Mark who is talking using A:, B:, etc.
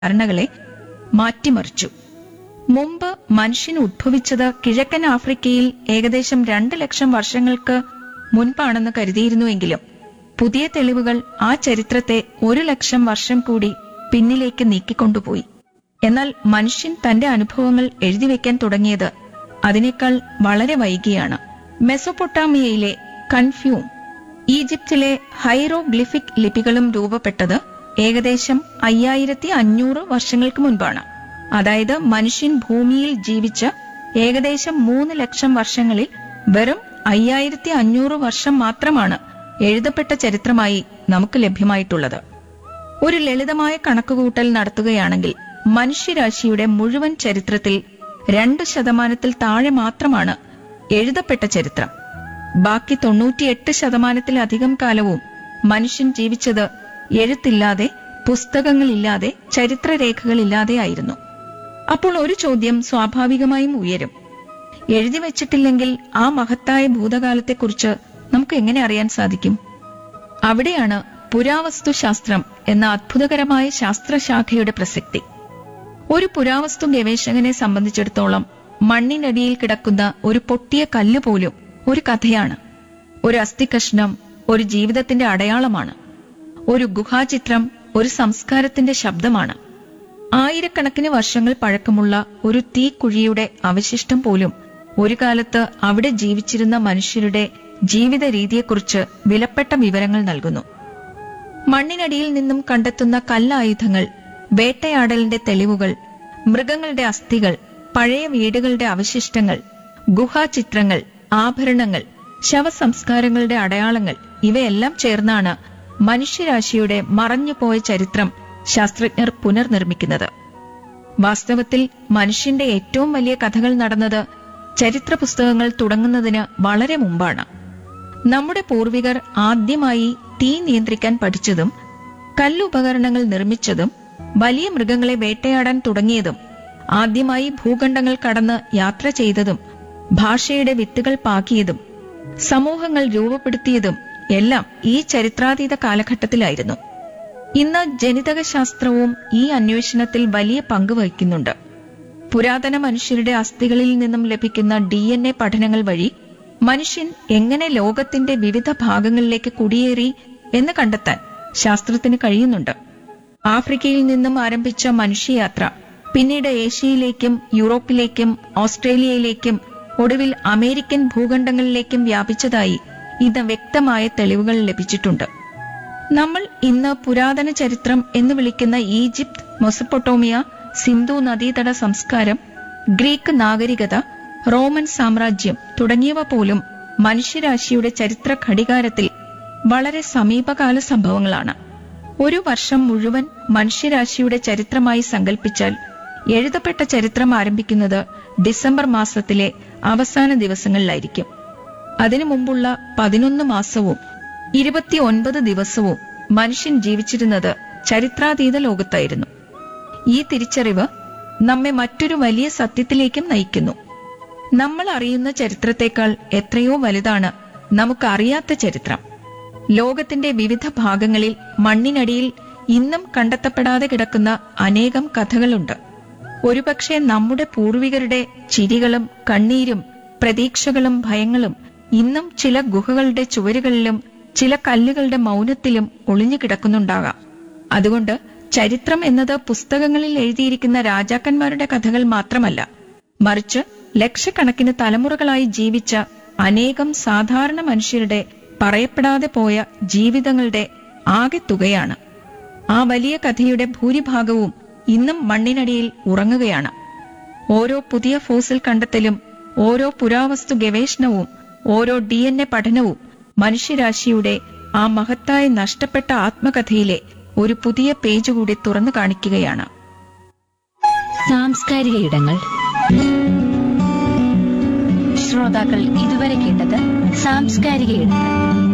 A: ധാരണകളെ മാറ്റിമറിച്ചു മുമ്പ് മനുഷ്യൻ ഉദ്ഭവിച്ചത് കിഴക്കൻ ആഫ്രിക്കയിൽ ഏകദേശം രണ്ട് ലക്ഷം വർഷങ്ങൾക്ക് മുൻപാണെന്ന് കരുതിയിരുന്നുവെങ്കിലും പുതിയ തെളിവുകൾ ആ ചരിത്രത്തെ ഒരു ലക്ഷം വർഷം കൂടി പിന്നിലേക്ക് നീക്കിക്കൊണ്ടുപോയി എന്നാൽ മനുഷ്യൻ തന്റെ അനുഭവങ്ങൾ എഴുതിവെക്കാൻ തുടങ്ങിയത് അതിനേക്കാൾ വളരെ വൈകിയാണ് മെസൊപ്പൊട്ടാമിയയിലെ കൺഫ്യൂം ഈജിപ്തിലെ ഹൈറോഗ്ലിഫിക് ലിപികളും രൂപപ്പെട്ടത് ഏകദേശം അയ്യായിരത്തി അഞ്ഞൂറ് വർഷങ്ങൾക്ക് മുൻപാണ് അതായത് മനുഷ്യൻ ഭൂമിയിൽ ജീവിച്ച ഏകദേശം മൂന്ന് ലക്ഷം വർഷങ്ങളിൽ വെറും അയ്യായിരത്തി അഞ്ഞൂറ് വർഷം മാത്രമാണ് എഴുതപ്പെട്ട ചരിത്രമായി നമുക്ക് ലഭ്യമായിട്ടുള്ളത് ഒരു ലളിതമായ കണക്കുകൂട്ടൽ നടത്തുകയാണെങ്കിൽ മനുഷ്യരാശിയുടെ മുഴുവൻ ചരിത്രത്തിൽ രണ്ട് ശതമാനത്തിൽ താഴെ മാത്രമാണ് എഴുതപ്പെട്ട ചരിത്രം ബാക്കി തൊണ്ണൂറ്റിയെട്ട് ശതമാനത്തിലധികം കാലവും മനുഷ്യൻ ജീവിച്ചത് എഴുത്തില്ലാതെ പുസ്തകങ്ങളില്ലാതെ ചരിത്രരേഖകളില്ലാതെ ആയിരുന്നു അപ്പോൾ ഒരു ചോദ്യം സ്വാഭാവികമായും ഉയരും എഴുതി വച്ചിട്ടില്ലെങ്കിൽ ആ മഹത്തായ ഭൂതകാലത്തെക്കുറിച്ച് നമുക്ക് എങ്ങനെ അറിയാൻ സാധിക്കും അവിടെയാണ് പുരാവസ്തുശാസ്ത്രം എന്ന അത്ഭുതകരമായ ശാസ്ത്രശാഖയുടെ പ്രസക്തി ഒരു പുരാവസ്തു ഗവേഷകനെ സംബന്ധിച്ചിടത്തോളം മണ്ണിനടിയിൽ കിടക്കുന്ന ഒരു പൊട്ടിയ കല്ല് പോലും ഒരു കഥയാണ് ഒരു അസ്ഥികഷ്ണം ഒരു ജീവിതത്തിന്റെ അടയാളമാണ് ഒരു ഗുഹാചിത്രം ഒരു സംസ്കാരത്തിന്റെ ശബ്ദമാണ് ആയിരക്കണക്കിന് വർഷങ്ങൾ പഴക്കമുള്ള ഒരു തീക്കുഴിയുടെ അവശിഷ്ടം പോലും ഒരു കാലത്ത് അവിടെ ജീവിച്ചിരുന്ന മനുഷ്യരുടെ ജീവിത രീതിയെക്കുറിച്ച് വിലപ്പെട്ട വിവരങ്ങൾ നൽകുന്നു മണ്ണിനടിയിൽ നിന്നും കണ്ടെത്തുന്ന കല്ലായുധങ്ങൾ വേട്ടയാടലിന്റെ തെളിവുകൾ മൃഗങ്ങളുടെ അസ്ഥികൾ പഴയ വീടുകളുടെ അവശിഷ്ടങ്ങൾ ഗുഹാചിത്രങ്ങൾ ആഭരണങ്ങൾ ശവസംസ്കാരങ്ങളുടെ അടയാളങ്ങൾ ഇവയെല്ലാം ചേർന്നാണ് മനുഷ്യരാശിയുടെ മറഞ്ഞുപോയ ചരിത്രം ശാസ്ത്രജ്ഞർ പുനർനിർമ്മിക്കുന്നത് വാസ്തവത്തിൽ മനുഷ്യന്റെ ഏറ്റവും വലിയ കഥകൾ നടന്നത് ചരിത്ര പുസ്തകങ്ങൾ തുടങ്ങുന്നതിന് വളരെ മുമ്പാണ് നമ്മുടെ പൂർവികർ ആദ്യമായി തീ നിയന്ത്രിക്കാൻ പഠിച്ചതും കല്ലുപകരണങ്ങൾ നിർമ്മിച്ചതും വലിയ മൃഗങ്ങളെ വേട്ടയാടാൻ തുടങ്ങിയതും ആദ്യമായി ഭൂഖണ്ഡങ്ങൾ കടന്ന് യാത്ര ചെയ്തതും ഭാഷയുടെ വിത്തുകൾ പാകിയതും സമൂഹങ്ങൾ രൂപപ്പെടുത്തിയതും എല്ലാം ഈ ചരിത്രാതീത കാലഘട്ടത്തിലായിരുന്നു ഇന്ന് ജനിതക ശാസ്ത്രവും ഈ അന്വേഷണത്തിൽ വലിയ പങ്ക് വഹിക്കുന്നുണ്ട് പുരാതന മനുഷ്യരുടെ അസ്ഥികളിൽ നിന്നും ലഭിക്കുന്ന ഡി എൻ എ പഠനങ്ങൾ വഴി മനുഷ്യൻ എങ്ങനെ ലോകത്തിന്റെ വിവിധ ഭാഗങ്ങളിലേക്ക് കുടിയേറി എന്ന് കണ്ടെത്താൻ ശാസ്ത്രത്തിന് കഴിയുന്നുണ്ട് ആഫ്രിക്കയിൽ നിന്നും ആരംഭിച്ച മനുഷ്യയാത്ര പിന്നീട് ഏഷ്യയിലേക്കും യൂറോപ്പിലേക്കും ഓസ്ട്രേലിയയിലേക്കും ഒടുവിൽ അമേരിക്കൻ ഭൂഖണ്ഡങ്ങളിലേക്കും വ്യാപിച്ചതായി ഇന്ന് വ്യക്തമായ തെളിവുകൾ ലഭിച്ചിട്ടുണ്ട് നമ്മൾ ഇന്ന് പുരാതന ചരിത്രം എന്ന് വിളിക്കുന്ന ഈജിപ്ത് മൊസപ്പൊട്ടോമിയ സിന്ധു നദീതട സംസ്കാരം ഗ്രീക്ക് നാഗരികത റോമൻ സാമ്രാജ്യം തുടങ്ങിയവ പോലും മനുഷ്യരാശിയുടെ ചരിത്ര ഘടികാരത്തിൽ വളരെ സമീപകാല സംഭവങ്ങളാണ് ഒരു വർഷം മുഴുവൻ മനുഷ്യരാശിയുടെ ചരിത്രമായി സങ്കല്പിച്ചാൽ എഴുതപ്പെട്ട ചരിത്രം ആരംഭിക്കുന്നത് ഡിസംബർ മാസത്തിലെ അവസാന ദിവസങ്ങളിലായിരിക്കും അതിനു മുമ്പുള്ള പതിനൊന്ന് മാസവും ഇരുപത്തിയൊൻപത് ദിവസവും മനുഷ്യൻ ജീവിച്ചിരുന്നത് ചരിത്രാതീത ലോകത്തായിരുന്നു ഈ തിരിച്ചറിവ് നമ്മെ മറ്റൊരു വലിയ സത്യത്തിലേക്കും നയിക്കുന്നു നമ്മൾ അറിയുന്ന ചരിത്രത്തെക്കാൾ എത്രയോ വലുതാണ് നമുക്ക് അറിയാത്ത ചരിത്രം ലോകത്തിന്റെ വിവിധ ഭാഗങ്ങളിൽ മണ്ണിനടിയിൽ ഇന്നും കണ്ടെത്തപ്പെടാതെ കിടക്കുന്ന അനേകം കഥകളുണ്ട് ഒരുപക്ഷെ നമ്മുടെ പൂർവികരുടെ ചിരികളും കണ്ണീരും പ്രതീക്ഷകളും ഭയങ്ങളും ഇന്നും ചില ഗുഹകളുടെ ചുവരുകളിലും ചില കല്ലുകളുടെ മൗനത്തിലും ഒളിഞ്ഞു കിടക്കുന്നുണ്ടാകാം അതുകൊണ്ട് ചരിത്രം എന്നത് പുസ്തകങ്ങളിൽ എഴുതിയിരിക്കുന്ന രാജാക്കന്മാരുടെ കഥകൾ മാത്രമല്ല മറിച്ച് ലക്ഷക്കണക്കിന് തലമുറകളായി ജീവിച്ച അനേകം സാധാരണ മനുഷ്യരുടെ പറയപ്പെടാതെ പോയ ജീവിതങ്ങളുടെ ആകെ തുകയാണ് ആ വലിയ കഥയുടെ ഭൂരിഭാഗവും ഇന്നും മണ്ണിനടിയിൽ ഉറങ്ങുകയാണ് ഓരോ പുതിയ ഫോസിൽ കണ്ടെത്തലും ഓരോ പുരാവസ്തു ഗവേഷണവും ഓരോ ഡി എൻ എ പഠനവും മനുഷ്യരാശിയുടെ ആ മഹത്തായ നഷ്ടപ്പെട്ട ആത്മകഥയിലെ ഒരു പുതിയ പേജ് കൂടി തുറന്നു കാണിക്കുകയാണ്
B: സാംസ്കാരിക ഇടങ്ങൾ ശ്രോതാക്കൾ ഇതുവരെ കേട്ടത് സാംസ്കാരിക ഇടങ്ങൾ